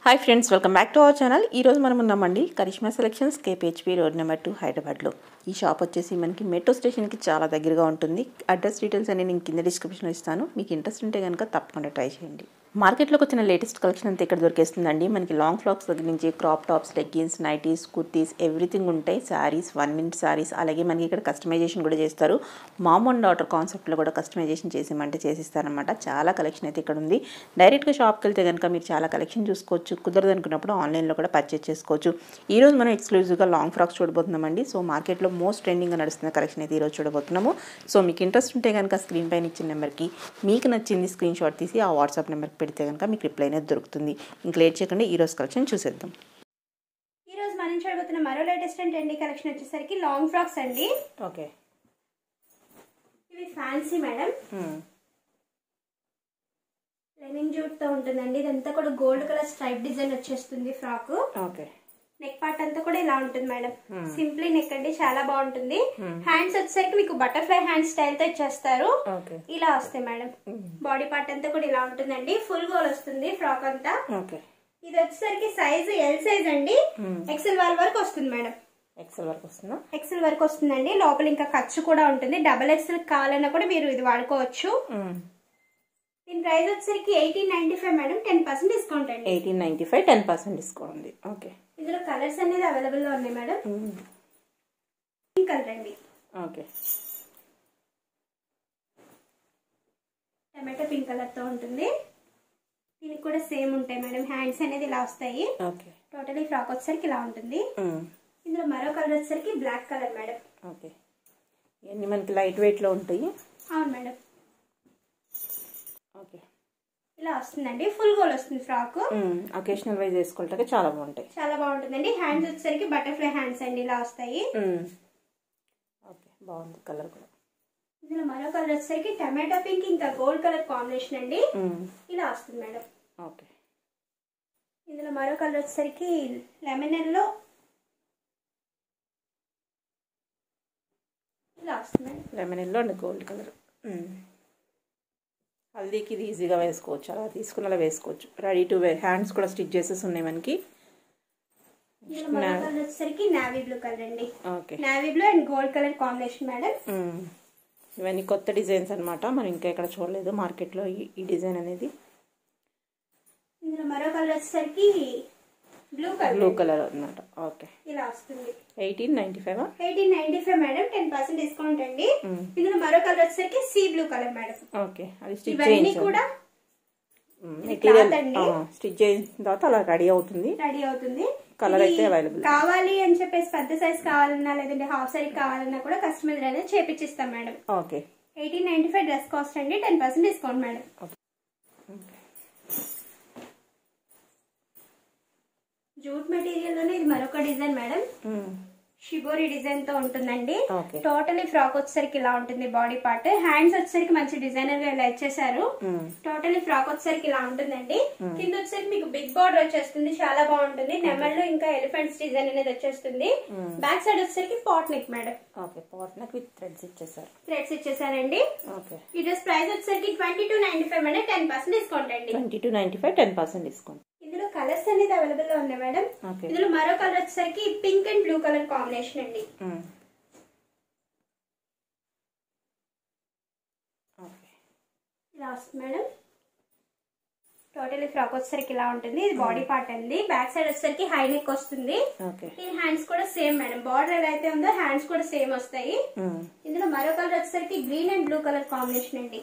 Hi friends welcome back to our channel ఈరోజు మనం ఉన్నామండి Karishma selections KPHB road number two హైదరాబాద్లో ఈ షాప్ వచ్చేసి మనకి మెట్రో స్టేషన్కి చాలా దగ్గరగా ఉంటుంది అడ్రస్ డీటెయిల్స్ అన్ని నేను కింద డిస్క్రిప్షన్లో ఇస్తాను మీకు ఇంట్రెస్ట్ ఉంటే కనుక తప్పకుండా ట్రై చేయండి మార్కెట్లోకి వచ్చిన లేటెస్ట్ కలెక్షన్ అంతా ఇక్కడ దొరికేస్తుందండి మనకి లాంగ్ ఫ్రాక్స్ దగ్గర నుంచి crop tops leggings nighties kurtis everything ఉంటాయి శారీస్ వన్ మినిట్ శారీస్ అలాగే మనకి ఇక్కడ కస్టమైజేషన్ కూడా చేస్తారు మామ్ అండ్ డాటర్ కాన్సెప్ట్లో కూడా కస్టమైజేషన్ చేసేమంటే చేసిస్తారనమాట చాలా కలెక్షన్ అయితే ఇక్కడ ఉంది డైరెక్ట్గా షాప్కి వెళ్తే కనుక మీరు చాలా కలెక్షన్ చూసుకోవచ్చు కుదరదు అనుకున్నప్పుడు ఆన్లైన్లో కూడా పర్చేస్ చేసుకోవచ్చు ఈ రోజు మనం ఎక్స్క్లూజివ్గా లాంగ్ ఫ్రాక్స్ చూడబోతున్నామండి సో మార్కెట్లో మోస్ట్ ట్రెండింగ్గా నడుస్తున్న కలెక్షన్ అయితే ఈరోజు చూడబోతున్నాము సో మీకు ఇంట్రెస్ట్ ఉంటే కనుక స్క్రీన్ పైన ఇచ్చిన నెంబర్కి మీకు నచ్చింది స్క్రీన్ షాట్ తీసి ఆ వాట్సాప్ నెంబర్కి పెడితే కనుక మీకు రిప్లై అనేది దొరుకుతుంది ఇంక లేట్ చేయకుండా ఈ రోజు కలెక్షన్ చూసేద్దాం ఈ రోజు మనం చూడబోతున్న మరో లేటెస్ట్ అండ్ ట్రెండీ కలెక్షన్ వచ్చేసరికి లాంగ్ ఫ్రాక్స్ అండి ఓకే ఇవి ఫ్యాన్సీ మేడం లెనిన్ జూట్ తో ఉంటుందండి ఇదంతా కూడా గోల్డ్ కలర్ స్ట్రైప్ డిజైన్ వచ్చేస్తుంది ఫ్రాక్ ఓకే నెక్ పార్ట్ అంతా కూడా ఇలా ఉంటుంది మేడం సింప్లీ నెక్ అండి చాలా బాగుంటుంది హ్యాండ్స్ వచ్చేసరికి మీకు బటర్ఫ్లై హ్యాండ్ స్టైల్ తో ఇచ్చేస్తారు ఓకే ఇలా వస్తాయి మేడం బాడీ పార్ట్ అంతా కూడా ఇలా ఉంటుందండి ఫుల్ గోల్ వస్తుంది ఫ్రాక్ అంతా ఓకే ఇది వచ్చేసరికి సైజ్ ఎల్ సైజ్ అండి ఎక్సెల్ వాళ్ళ వరకు వస్తుంది మేడం ఎక్సెల్ వరకు వస్తుందా ఎక్సెల్ వరకు వస్తుందండి లోపల ఇంకా ఖర్చు కూడా ఉంటుంది డబల్ ఎక్సెల్ కావాలన్నా కూడా మీరు ఇది వాడుకోవచ్చు దీని ప్రైస్ వచ్చేసరికి eighteen ninety five madam ten percent discount అండి eighteen ninety five ten percent discount ఉంది ఓకే ఇందులో కలర్స్ అనేది అవైలబుల్ లో ఉన్నాయి మేడం పింక్ కలర్ అండి ఓకే టమాటో పింక్ కలర్ తో ఉంటుంది దీనికి కూడా సేమ్ ఉంటాయి మేడం హ్యాండ్స్ అనేది ఇలా వస్తాయి ఓకే టోటలీ ఫ్రాక్ వచ్చేసరికి ఇలా ఉంటుంది ఇందులో మరో కలర్ వచ్చేసరికి బ్లాక్ కలర్ మేడం ఓకే ఇవన్నీ మనకి లైట్ వెయిట్లో ఉంటాయి అవును మేడం ఓకే ఇలా వస్తుందండి ఫుల్ గోల్ వస్తుంది ఫ్రాక్ అకేషనల్ వైజ్ వేసుకుంటే చాలా బాగుంటాయి చాలా బాగుంటుందండి హ్యాండ్స్ వచ్చేసరికి బటర్ఫ్లై హ్యాండ్స్ అండి ఇలా వస్తాయి ఓకే బాగుంది కలర్ కూడా ఇందులో మరో కలర్ వచ్చేసరికి టమాటో పింక్ ఇంకా గోల్డ్ కలర్ కాంబినేషన్ అండి ఇలా వస్తుంది మేడం ఓకే ఇందులో మరో కలర్ వచ్చేసరికి లెమన్ ఎల్లో ఇలా వస్తుంది madam lemon yellow and gold colour హల్దీకి ఇది ఈజీగా వేసుకోవచ్చు అలా తీసుకుని అలా వేసుకోవచ్చు రెడీ టు వేర్ హ్యాండ్స్ కూడా స్టిచ్ చేసేసి ఉన్నాయి మనకి ఇందులో మరో కలర్ వచ్చేసరికి నావీ బ్లూ కలర్ అండి okay navy blue and gold colour combination madam ఇవన్నీ కొత్త డిజైన్స్ అనమాట మనం ఇంకా ఎక్కడ చూడలేదు మార్కెట్లో ఈ ఈ డిజైన్ అనేది ఇందులో మరో కలర్ వచ్చేసరికి బ్లూ కలర్ బ్లూ కలర్ అనమాట ఓకే ఇలా వస్తుంది eighteen ninety five eighteen ninety five madam ten percent discount అండి ఇందులో మరో కలర్ వచ్చేసరికి sea blue colour madam okay అది స్టిచ్ ఇవన్నీ చేయించాం కూడా మెటీరియల్ cloth అండి. స్టిచ్ చేసిన తర్వాత అలా రెడీ అవుతుంది రెడీ అవుతుంది Colour ఇది అయితే available. కావాలి అని చెప్పేసి పెద్ద సైజ్ కావాలన్నా లేదంటే హాఫ్ సైజ్ కావాలన్నా కూడా కస్టమైజ్ అనేది చేపించిస్తాం madam okay eighteen ninety five dress cost అండి ten percent discount madam jute material లోనే ఇది మరొక డిజైన్ మేడం షిబోరి డిజైన్ తో ఉంటుందండి ఓకే టోటలీ ఫ్రాక్ వచ్చేసరికి ఇలా ఉంటుంది బాడీ పార్ట్ హ్యాండ్స్ వచ్చేసరికి మంచి డిజైనర్ గా ఇలా ఇచ్చేసారు టోటలీ ఫ్రాక్ వచ్చేసరికి ఇలా ఉంటుందండి కింద వచ్చేసరికి మీకు బిగ్ బార్డర్ వచ్చేస్తుంది చాలా బాగుంటుంది నెమళ్ళు ఇంకా ఎలిఫెంట్స్ డిజైన్ అనేది వచ్చేస్తుంది బ్యాక్ సైడ్ వచ్చేసరికి boat neck madam okay boat neck with threads ఇచ్చేసారు థ్రెడ్స్ ఇచ్చేసారండి ఓకే ఈ డ్రెస్ ప్రైస్ వచ్చేసరికి twenty two ninety five madam ten percent discount అండి twenty two ninety five ten percent discount ఇందులో కలర్స్ అనేది అవైలబుల్ లో ఉన్నాయి మేడం ఓకే ఇందులో మరో కలర్ వచ్చేసరికి pink and blue colour combination అండి ఓకే ఇలా వస్తుంది మేడం టోటలీ ఫ్రాక్ వచ్చేసరికి ఇలా ఉంటుంది ఇది బాడీ పార్ట్ అండి బ్యాక్ సైడ్ వచ్చేసరికి హై నెక్ వస్తుంది ఓకే దీని హ్యాండ్స్ కూడా సేమ్ మేడం బార్డర్ ఎలా అయితే ఉందో హ్యాండ్స్ కూడా సేమ్ వస్తాయి ఇందులో మరో కలర్ వచ్చేసరికి green and blue colour combination అండి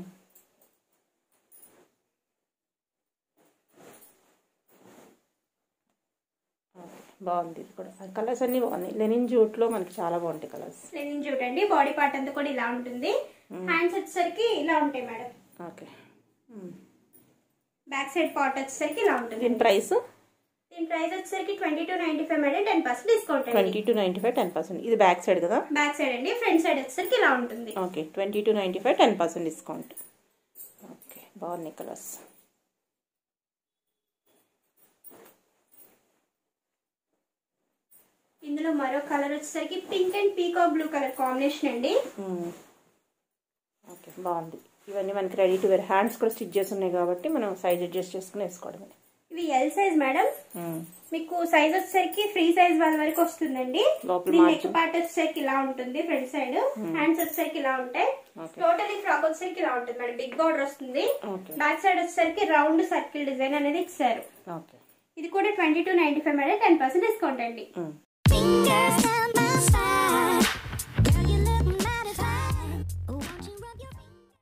బాగుంది ఇది కూడా కలర్స్ అన్ని బాగున్నాయి లెనిన్ జూట్లో మనకి చాలా బాగుంటాయి కలర్స్ లెనిన్ చూడండి బాడీ పార్ట్ అంతా కూడా ఇలా ఉంటుంది హ్యాండ్స్ వచ్చేసరికి ఇలా ఉంటాయి madam okay back side part వచ్చేసరికి ఇలా ఉంటుంది దీని ప్రైస్ దీని ప్రైస్ వచ్చేసరికి twenty two ninety five madam ten percent discount అండి twenty two ninety five ten percent ఇది బ్యాక్ సైడ్ కదా బ్యాక్ సైడ్ అండి ఫ్రంట్ సైడ్ వచ్చేసరికి ఇలా ఉంటుంది okay twenty two ninety five ten percent discount okay బాగున్నాయి కలర్స్ ఇందులో మరో కలర్ వచ్చేసరికి pink and peacock blue colour combination అండి ఓకే బాగుంది ఇవన్నీ మనకి రెడీ టు వేర్ హ్యాండ్స్ కూడా స్టిచ్ చేసి ఉన్నాయి కాబట్టి మనం సైజ్ అడ్జస్ట్ చేసుకుని వేసుకోవడమే ఇవి ఎల్ సైజ్ మేడం మీకు సైజ్ వచ్చేసరికి ఫ్రీ సైజ్ వాళ్ళ వరకు వస్తుందండి లోపల దీని margin. నెక్ పార్ట్ వచ్చేసరికి ఇలా ఉంటుంది ఫ్రంట్ సైడ్ హ్యాండ్స్ వచ్చేసరికి ఇలా ఉంటాయి Okay. టోటల్ ఈ ఫ్రాక్ వచ్చేసరికి ఇలా ఉంటుంది మేడం బిగ్ బార్డర్ వస్తుంది Okay. బ్యాక్ సైడ్ వచ్చేసరికి రౌండ్ సర్కిల్ డిజైన్ అనేది ఇచ్చారు ఓకే ఇది కూడా twenty two ninety five madam ten percent discount అండి Fingers down my